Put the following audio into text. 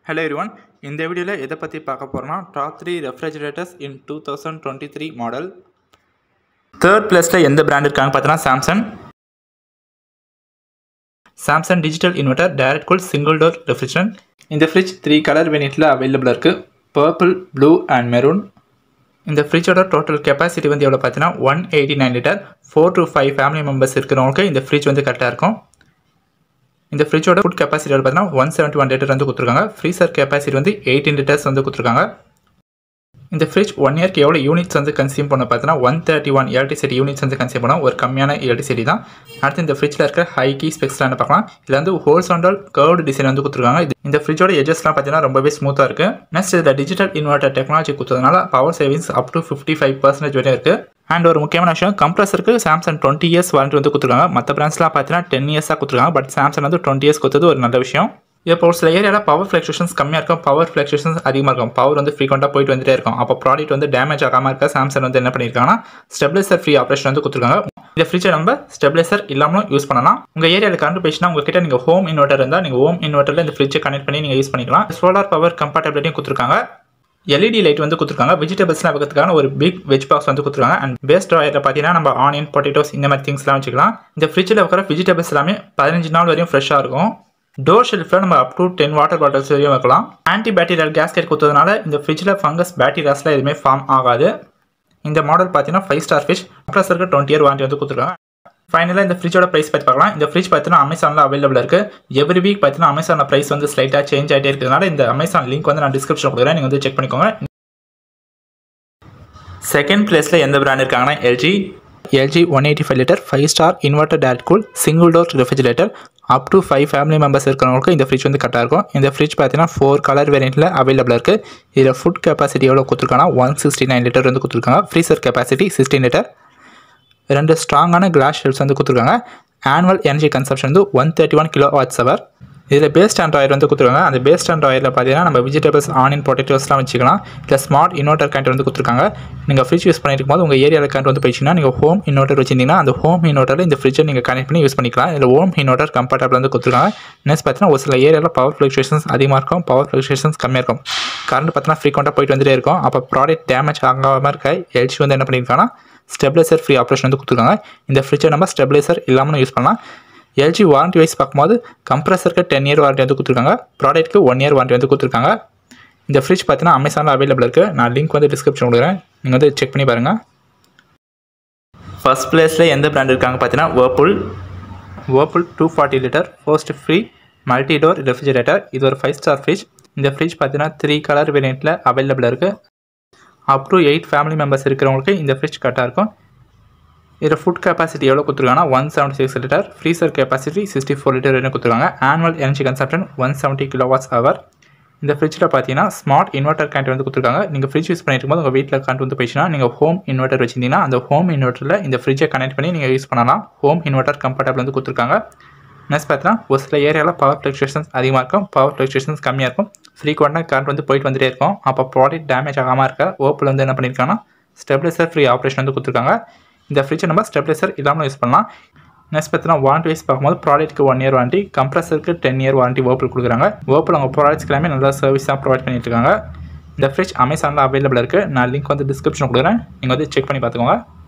hello everyone இந்த வீடியோவில் எதை பற்றி பார்க்க போகிறோம்னா top three refrigerators in two thousand twenty three model third பிளேஸில் எந்த பிராண்ட் இருக்காங்க பார்த்தீங்கன்னா Samsung Samsung digital inverter direct cool single door refrigeration இந்த ஃப்ரிட்ஜ் த்ரீ கலர் வேரியண்ட்டில் அவைலபிளாக இருக்குது பர்பிள் ப்ளூ அண்ட் மெரூன் இந்த ஃப்ரிட்ஜோட டோட்டல் கெப்பாசிட்டி வந்து எவ்வளோ பார்த்தீங்கன்னா one eighty nine litre four to five family members இருக்கிறவங்களுக்கு இந்த ஃப்ரிட்ஜ் வந்து கரெக்டாக இருக்கும் இந்த ஃப்ரிட்ஜோட ஃபுட் கெப்பாசிட்டி பார்த்தீங்கன்னா ஒன் செவன்ட்டி ஒன் லிட்டர் வந்து கொடுத்துருக்காங்க ஃப்ரீசர் கெப்பாசிட்டி வந்து எயிட்டீன் லிட்டர்ஸ் வந்து கொடுத்துருக்காங்க இந்த ஃப்ரிட்ஜ் ஒன் இயர்க்கு எவ்வளோ யூனிட்ஸ் வந்து கன்சியூம் பண்ண பார்த்தீங்கன்னா one thirty one electricity units வந்து கன்சியூம் பண்ணோம் ஒரு கம்மியான எலக்ட்ரிசிட்டி தான் அடுத்து இந்த ஃப்ரிட்ஜில் இருக்கிற ஹை கீ ஸ்பெக்ஸ்லாம் பார்க்கலாம் இதில் வந்து ஹோல்சோண்டல் கர்வ்டு டிசைன் வந்து கொடுத்துருக்காங்க இது இந்த ஃப்ரிட்ஜோட எஜஸ்லாம் பார்த்தீங்கன்னா ரொம்பவே ஸ்மூத்தாக இருக்குது நெக்ஸ்ட் இதில் டிஜிட்டல் இன்வெர்டர் டெக்னாலஜி கொடுத்ததுனால power savings up to fifty five percentage வரையும் இருக்குது அண்ட் ஒரு முக்கியமான விஷயம் கம்ப்ரஸருக்கு சாம்சங் டுவெண்ட்டி இயர்ஸ் வாரண்டி வந்து கொடுத்துருக்காங்க மற்ற பிராண்ட்ஸ்லாம் பார்த்தீங்கன்னா டென் இயர்ஸாக கொடுத்துருக்காங்க பட் சாம்சங் வந்து டுவெண்ட்டி இயர்ஸ் கொடுத்தது ஒரு நல்ல விஷயம் இப்போ ஒரு சில ஏரியாவில் பவர் ஃப்ளக்சுவேஷன்ஸ் கம்மியாக இருக்கும் பவர் ஃப்ளக்சுவேஷன்ஸ் அதிகமாக இருக்கும் பவர் வந்து ஃப்ரீக்வெண்ட்டாக போயிட்டு வந்துட்டே இருக்கும் அப்போ ப்ராடக்ட் வந்து டேமேஜ் ஆகாமல் இருக்க சாம்சங் வந்து என்ன பண்ணியிருக்காங்கன்னா ஸ்டெபிலைசர் ஃப்ரீ ஆப்ரேஷன் வந்து கொடுத்துருக்காங்க இந்த ஃப்ரிட்ஜை நம்ம ஸ்டெபிலைசர் இல்லாமலும் யூஸ் பண்ணலாம் உங்கள் ஏரியாவில் கரண்ட் போயிடுச்சுன்னா உங்ககிட்ட நீங்கள் ஹோம் இன்வெர்டர் இருந்தால் நீங்கள் ஹோம் இன்வெர்ட்டரில் இந்த ஃப்ரிட்ஜை கனெக்ட் பண்ணி நீங்கள் யூஸ் பண்ணிக்கலாம் சோலார் பவர் கம்பேட்டபிலிட்டியும் கொடுத்துருக்காங்க எல்இடி லைட் வந்து கொடுத்துருக்காங்க வெஜிடபிள்ஸ்லாம் வைக்கிறதுக்கான ஒரு பிக் வெஜ் பாக்ஸ் வந்து கொடுத்துருக்காங்க அண்ட் பேஸ்ட் ட்ராயரில் பார்த்தீங்கன்னா நம்ம ஆனியன் பொட்டேட்டோஸ் இந்த மாதிரி திங்ஸ்லாம் வச்சுக்கலாம் இந்த ஃப்ரிட்ஜில் வைக்கிற வெஜிடபிள்ஸ் எல்லாமே பதினஞ்சு நாள் வரையும் ஃப்ரெஷ்ஷாக இருக்கும் டோர் ஷெல்ஃபில் நம்ம up to ten water bottles வரையும் வைக்கலாம் ஆன்டி பேக்டீரியல் கேஸ்கெட் கொடுத்ததுனால இந்த ஃப்ரிட்ஜில் ஃபங்கஸ் பேக்டீரியாஸ்லாம் எதுவுமே ஃபார்ம் ஆகாது இந்த மாடல் பார்த்தீங்கன்னா ஃபைவ் ஸ்டார் ஃபிஷ் ப்ளஸருக்கு டுவெண்ட்டி இயர் வாரண்டி வந்து கொடுத்துருக்காங்க ஃபைனலாக இந்த ஃப்ரிட்ஜோட ப்ரைஸ் பற்றி பார்க்கலாம் இந்த ஃப்ரிட்ஜ் பார்த்தீங்கன்னா அமேசானில் அவைலபிள் இருக்குது எவ்ரி வீக் பார்த்தீங்கன்னா அமேசானில் ப்ரைஸ் வந்து ஸ்லைட்டாக சேஞ்ச் ஆகிட்டே இருக்கிறதுனால இந்த அமேசான் லிங்க் வந்து நான் டிஸ்கிரிப்ஷன் கொடுக்குறேன் நீங்கள் வந்து செக் பண்ணிக்கோங்க செகண்ட் பிளேஸில் எந்த பிராண்ட் இருக்காங்கன்னா LG LG one eighty five litre five star inverter direct cool single door refrigerator up to five family members இருக்கிறவங்களுக்கு இந்த ஃப்ரிட்ஜ் வந்து கரெக்டாக இருக்கும் இந்த ஃப்ரிட்ஜ் பார்த்தீங்கன்னா ஃபோர் கலர் வேரியண்ட்டில் அவைலபிளாக இருக்குது இதில் ஃபுட் கெப்பாசிட்டி எவ்வளோ கொடுத்துருக்காங்கன்னா ஒன் சிக்ஸ்டி நைன் லிட்டர் வந்து கொடுத்துருக்காங்க ஃப்ரீசர் கெப்பாசிட்டி சிக்ஸ்டீன் லிட்டர் ரெண்டு ஸ்ட்ராங்கான கிளாஸ் ஷெல்ஸ் வந்து கொடுத்துருக்காங்க ஆனுவல் எனர்ஜி கன்சப்ஷன் வந்து one thirty one kilo watts hour இதில் பேஸ்ட் அண்ட் ஆயில் வந்து கொடுத்துருக்காங்க அந்த பேஸ்ட் அண்ட் ஆயிலில் பார்த்தீங்கன்னா நம்ம வெஜிடபிள்ஸ் ஆனியன் பொட்டேட்டோஸ்லாம் வச்சுக்கலாம் இல்லை ஸ்மார்ட் இன்வெர்டர் கரண்ட் வந்து கொடுத்துருக்காங்க நீங்கள் ஃப்ரிட்ஜ் யூஸ் பண்ணிட்டு போது உங்கள் ஏரியாவில் கரண்ட் வந்து போயிடுச்சுன்னா நீங்கள் ஹோம் இன்வெர்டர் வச்சிருந்தீங்கன்னா அந்த ஹோம் இன்வெர்டரில் இந்த ஃப்ரிட்ஜை நீங்கள் கனெக்ட் பண்ணி யூஸ் பண்ணிக்கலாம் இதில் ஹோம் இன்வெர்டர் கம்ஃபர்டபிள் வந்து கொடுத்துருக்காங்க நெக்ஸ்ட் பார்த்தீங்கன்னா ஒரு சில ஏரியாவில் பவர் ஃப்ளக்சுவேஷன்ஸ் அதிகமாக இருக்கும் பவர் ஃப்ளக்சுவேஷன்ஸ் கம்மியாக இருக்கும் கரண்ட் பார்த்தீங்கன்னா ஃப்ரீக்வெண்ட்டாக போயிட்டு வந்துட்டே இருக்கும் அப்போ ப்ராடக்ட் டேமேஜ் ஆகாமல் இருக்க எல்ஜி வந்து என்ன பண்ணியிருக்காங்கன்னா ஸ்டெபிலைசர் ஃப்ரீ ஆப்ரேஷன் வந்து கொடுத்துருக்காங்க இந்த ஃப்ரிட்ஜை நம்ம ஸ்டெபிலைசர் இல்லாமல் யூஸ் பண்ணலாம் எல்ஜி வாரண்டி வைஸ் பார்க்கும்போது கம்ப்ரஸருக்கு டென் இயர் வாரண்டி வந்து கொடுத்துருக்காங்க ப்ராடக்ட்டுக்கு ஒன் இயர் வாரண்டி வந்து கொடுத்துருக்காங்க இந்த ஃப்ரிட்ஜ் பார்த்தீங்கன்னா அமேசானில் அவைலபிள் இருக்குது நான் லிங்க் வந்து டிஸ்கிரிப்ஷன் கொடுக்குறேன் நீங்கள் வந்து செக் பண்ணி பாருங்கள் ஃபஸ்ட் பிளேஸில் எந்த பிராண்ட் இருக்காங்க பார்த்தீங்கன்னா Whirlpool Whirlpool two forty litre frost free multi door refrigerator இது ஒரு ஃபைவ் ஸ்டார் ஃப்ரிட்ஜ் இந்த ஃப்ரிட்ஜ் பார்த்தீங்கன்னா த்ரீ கலர் வேரியண்ட்டில் அவைலபிள் இருக்குது up to eight family members இருக்கிறவங்களுக்கு இந்த ஃப்ரிட்ஜ் கரெக்டாக இருக்கும் இதில் ஃபுட் கெப்பாசிட்டி எவ்வளோ கொடுத்துருக்காங்கன்னா one seventy six litre freezer capacity sixty four litre வரைக்கும் கொடுத்துருக்காங்க annual energy consumption one seventy kilo watts hour இந்த ஃப்ரிட்ஜில் பார்த்தீங்கன்னா ஸ்மார்ட் இன்வெர்டர் கரண்ட் வந்து கொடுத்துருக்காங்க நீங்கள் ஃப்ரிட்ஜ் யூஸ் பண்ணிட்டு போது உங்கள் வீட்டில் கரண்ட் வந்து போயிடுச்சுன்னா நீங்கள் ஹோம் இன்வெர்டர் வச்சிருந்தீங்கன்னா அந்த ஹோம் இன்வெர்ட்டரில் இந்த ஃப்ரிட்ஜை கனெக்ட் பண்ணி நீங்கள் யூஸ் பண்ணலாம் ஹோம் இன்வெர்டர் கம்ஃபர்டபிள் வந்து கொடுத்துருக்காங்க நெக்ஸ்ட் பார்த்தீங்கன்னா ஒரு சில ஏரியாவில் பவர் ஃப்ளக்சுவேஷன்ஸ் அதிகமாக இருக்கும் பவர் ஃப்ளக்சுவேஷன்ஸ் கம்மியாக இருக்கும் ஃப்ரீக்வெண்ட்டாக கரண்ட் வந்து போயிட்டு வந்துட்டே இருக்கும் அப்போ ப்ராடக்ட் டேமேஜ் ஆகாமல் இருக்க ஓப்பில் வந்து என்ன பண்ணியிருக்காங்கன்னா ஸ்டெபிலைசர் ஃப்ரீ ஆப்ரேஷன் வந்து கொடுத்துருக்காங்க இந்த ஃப்ரிட்ஜை நம்ம ஸ்டெபிலைசர் இல்லாமல் யூஸ் பண்ணலாம் நெக்ஸ்ட் பார்த்தீங்கன்னா வாரண்டி வைஸ் பார்க்கும்போது ப்ராடக்ட்டுக்கு ஒன் இயர் வாரண்டி கம்ப்ரஸருக்கு டென் இயர் வாரண்டி ஓப்பில் கொடுக்குறாங்க ஓப்பில் அவங்க ப்ராடக்ட்ஸ்க்கு எல்லாமே நல்லா சர்வீஸ் தான் ப்ரொவைட் பண்ணிட்டு இருக்காங்க இந்த ஃப்ரிட்ஜ் அமேசானில் அவைலபிள் இருக்குது நான் லிங்க் வந்து டிஸ்கிரிப்ஷன் கொடுக்குறேன் நீங்கள் வந்து செக் பண்ணி பார்த்துக்கோங்க